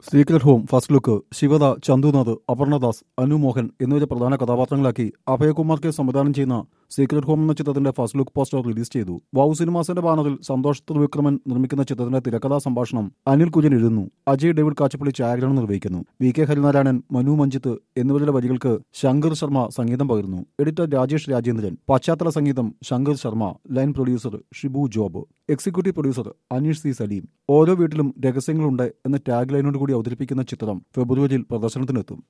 secret home first look Shivada Chandunath Aparna Das Anu Mohan എന്നിവരെ പ്രധാന കഥാപാത്രങ്ങളാക്കി Abhayakumar K സംവിധാനം ചെയ്യുന്ന സീക്രട്ട് ഹോം എന്ന ചിത്രത്തിന്റെ ഫസ്റ്റ് ലുക്ക് പോസ്റ്റർ റിലീസ് ചെയ്തു വൗ സിനിമാസിന്റെ ബാനറിൽ സന്തോഷ് ത്രിവിക്രമൻ നിർമ്മിക്കുന്ന ചിത്രത്തിന്റെ തിരക്കഥാ സംഭാഷണം അനിൽ കുര്യൻ എഴുതുന്നു അജയ് ഡേവിഡ് കാച്ചപ്പള്ളി ഛായാഗ്രഹണം നിർവഹിക്കുന്നു വി കെ ഹരിനാരായണൻ മനു മഞ്ജിത്ത് എന്നിവരുടെ വരികൾക്ക് ശങ്കർ ശർമ്മ സംഗീതം പകരുന്നു എഡിറ്റർ രാജേഷ് രാജേന്ദ്രൻ പശ്ചാത്തല സംഗീതം Shankar Sharma line producer Shibu Job executive producer Aneesh C Saleem ഓരോ വീട്ടിലും രഹസ്യങ്ങളുണ്ട് എന്ന ടാഗ് ലൈനോട് കൂടി അവതരിപ്പിക്കുന്ന ചിത്രം ഫെബ്രുവരിയിൽ പ്രദർശനത്തിനെത്തും